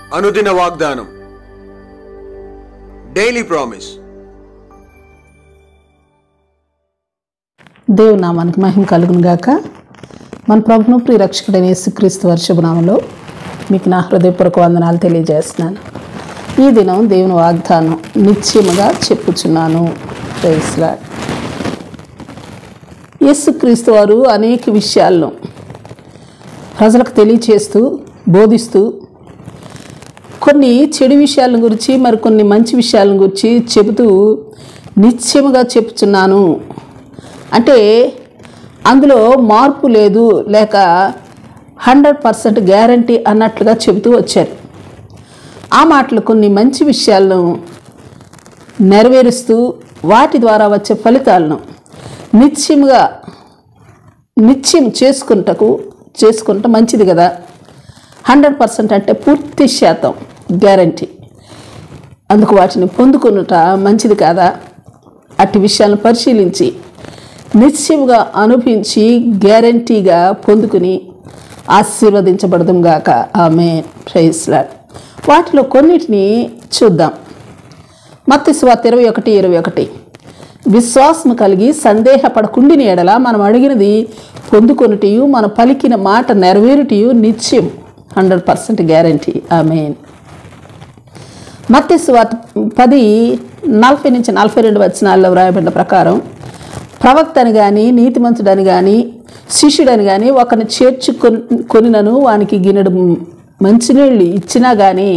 అనుదిన వాగ్దానం daily promise దేవుని నామానికి మహిమ కలుగును గాక మన ప్రభును ప్రియరక్షకుడైన యేసుక్రీస్తు వర్షభనామంలో మీకు నా హృదయపూర్వక వందనాలు తెలియజేస్తున్నాను ఈ దినం దేవుని వాగ్దానం నిశ్చయముగా చెప్పుచున్నాను ప్రైస్లా యేసుక్రీస్తు వారు అనేక విషయాలను ప్రజలకు తెలియచేస్తూ బోధిస్తూ కొన్ని చెడు విషయాల గురించి మరికొన్ని మంచి విషయాల గురించి చెబుతూ నిశ్చయముగా చెప్పుచున్నాను అంటే అందులో మార్పు లేదు లేక హండ్రెడ్ పర్సెంట్ గ్యారంటీ అన్నట్లుగా చెబుతూ వచ్చారు ఆ మాటలు కొన్ని మంచి విషయాలను నెరవేరుస్తూ వాటి ద్వారా వచ్చే ఫలితాలను నిశ్చయముగా నిశ్చయం చేసుకుంటకు చేసుకుంటే మంచిది కదా హండ్రెడ్ పర్సెంట్ అంటే పూర్తి శాతం గ్యారంటీ అందుకు వాటిని పొందుకునుట మంచిది కాదా అట్టి విషయాలను పరిశీలించి నిశ్చయముగా అనుభవించి గ్యారంటీగా పొందుకుని ఆశీర్వదించబడదాం గాక ఆమె ప్రైస్లాడ్ వాటిలో కొన్నిటిని చూద్దాం మత్తి స్వాత ఇరవై ఒకటి ఇరవై ఒకటి విశ్వాసం కలిగి సందేహపడకుండిన ఎడల మనం అడిగినది పొందుకొనుటయు మన పలికిన మాట నెరవేరుటయు నిత్యం హండ్రెడ్ పర్సెంట్ గ్యారంటీ ఆమె మత్తి స్వాత పది నలభై నుంచి నలభై రెండు వచనాల్లో వ్రాయబడిన ప్రకారం ప్రవక్తని కానీ నీతిమంతుడని కానీ శిష్యుడని కానీ ఒకరిని చేర్చుకొని కొనినను వానికి గిన్నెడు మంచినీళ్ళు ఇచ్చినా కానీ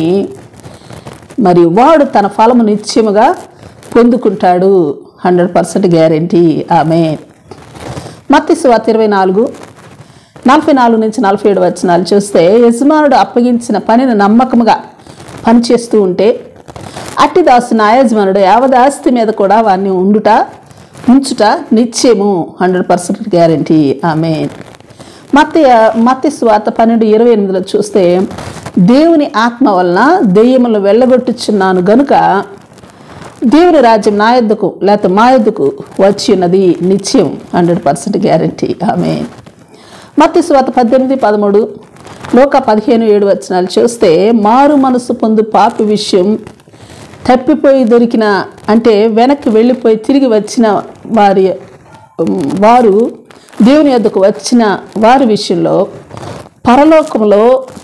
మరి వాడు తన ఫలము నిశ్చయముగా పొందుకుంటాడు హండ్రెడ్ పర్సెంట్ గ్యారంటీ ఆమె మత్తి స్వాత ఇరవై నాలుగు నలభై నాలుగు నుంచి నలభై ఏడు వచనాలు చూస్తే యజమానుడు అప్పగించిన పనిని నమ్మకముగా పనిచేస్తూ ఉంటే అట్టి దాసు న్యాయజమానుడు యావదాస్తి మీద కూడా వారిని ఉండుట ఉంచుట నిశ్చయము హండ్రెడ్ పర్సెంట్ గ్యారంటీ ఆమె మత్తి మత్తి స్వాత పన్నెండు ఇరవై ఎనిమిదిలో చూస్తే దేవుని ఆత్మ వలన దెయ్యములను వెళ్ళగొట్టుచున్నాను గనుక దేవుని రాజ్యం నా యొద్దకు లేకపోతే మా యొద్దకు వచ్చి ఉన్నది నిత్యం హండ్రెడ్ పర్సెంట్ గ్యారంటీ ఆమె మత్తి స్వాత పద్దెనిమిది పదమూడు లోక పదిహేను ఏడు వచనాలు చూస్తే మారు మనసు పొందు పాపి విషయం తప్పిపోయి దొరికిన అంటే వెనక్కి వెళ్ళిపోయి తిరిగి వచ్చిన వారి వారు దేవుని యొద్దకు వచ్చిన వారి విషయంలో పరలోకంలో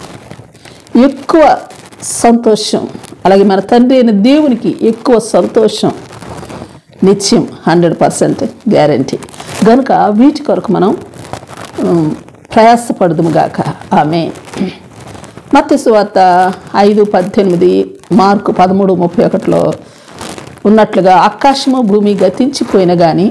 ఎక్కువ సంతోషం అలాగే మన తండ్రి అయిన దేవునికి ఎక్కువ సంతోషం నిత్యం హండ్రెడ్ పర్సెంట్ గ్యారంటీ కనుక వీటి కొరకు మనం ఉమ్, ప్రయాసపడదుము గాక ఆమె మత్తి సువార్త ఐదు పద్దెనిమిది మార్కు పదమూడు ముప్పై ఒకటిలో ఉన్నట్లుగా ఆకాశము భూమి గతించిపోయిన కానీ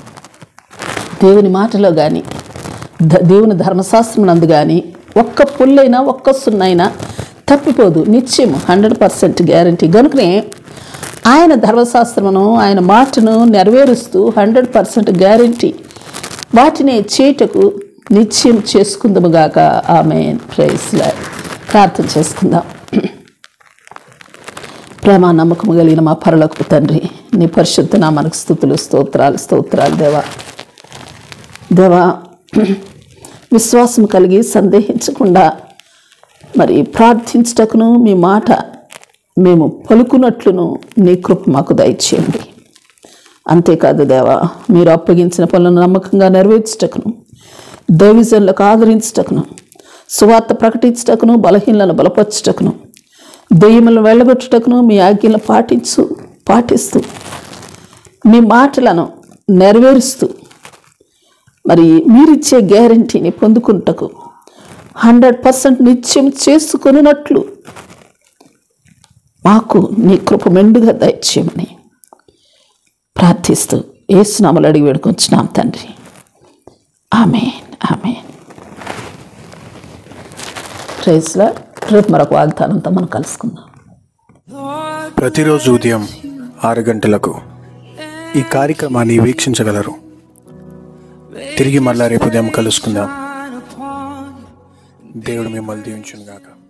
దేవుని మాటలో కానీ ద- దేవుని ధర్మశాస్త్రం నందు కానీ ఒక్క పుల్లైనా ఒక్క సున్నైనా తప్పిపోదు నిత్యం హండ్రెడ్ పర్సెంట్ గ్యారంటీ కనుకనే ఆయన ధర్మశాస్త్రమును ఆయన మాటను నెరవేరుస్తూ హండ్రెడ్ పర్సెంట్ గ్యారంటీ వాటిని చేయుటకు నిత్యం చేసుకుందాముగాక ఆమె ప్రైస్లా ప్రార్థన చేసుకుందాం ప్రేమ నమ్మకం కలిగిన మా పరలోకపు తండ్రి నీ పరిశుద్ధ నామానికి స్థుతులు స్తోత్రాలు స్తోత్రాలు దేవా దేవా విశ్వాసం కలిగి సందేహించకుండా మరి ప్రార్థించటకును మీ మాట మేము పలుకున్నట్లును నీ కృప మాకు దయచేయండి అంతేకాదు దేవా మీరు అప్పగించిన పనులను నమ్మకంగా నెరవేర్చటకును దైవజనులకు ఆదరించటకును సువార్త ప్రకటించటకును బలహీనలను బలపరచటకును దెయ్యములను వెళ్ళగొట్టుటకును మీ ఆజ్ఞలను పాటించు పాటిస్తూ మీ మాటలను నెరవేరుస్తూ మరి మీరిచ్చే గ్యారంటీని పొందుకుంటకు హండ్రెడ్ పర్సెంట్ నిత్యం చేసుకున్నట్లు మాకు నీ కృప మెండుగా దయచేయమని ప్రార్థిస్తూ ఏసునామలు అడిగి వేడుకొచ్చినాం తండ్రి ఆమె ఆమె ప్రైజ్లో రేపు మరొక వాగ్దానంతో మనం కలుసుకుందాం ప్రతిరోజు ఉదయం ఆరు గంటలకు ఈ కార్యక్రమాన్ని వీక్షించగలరు తిరిగి మళ్ళా రేపు ఉదయం కలుసుకుందాం దేవుడు మిమ్మల్ని దీవించును గాక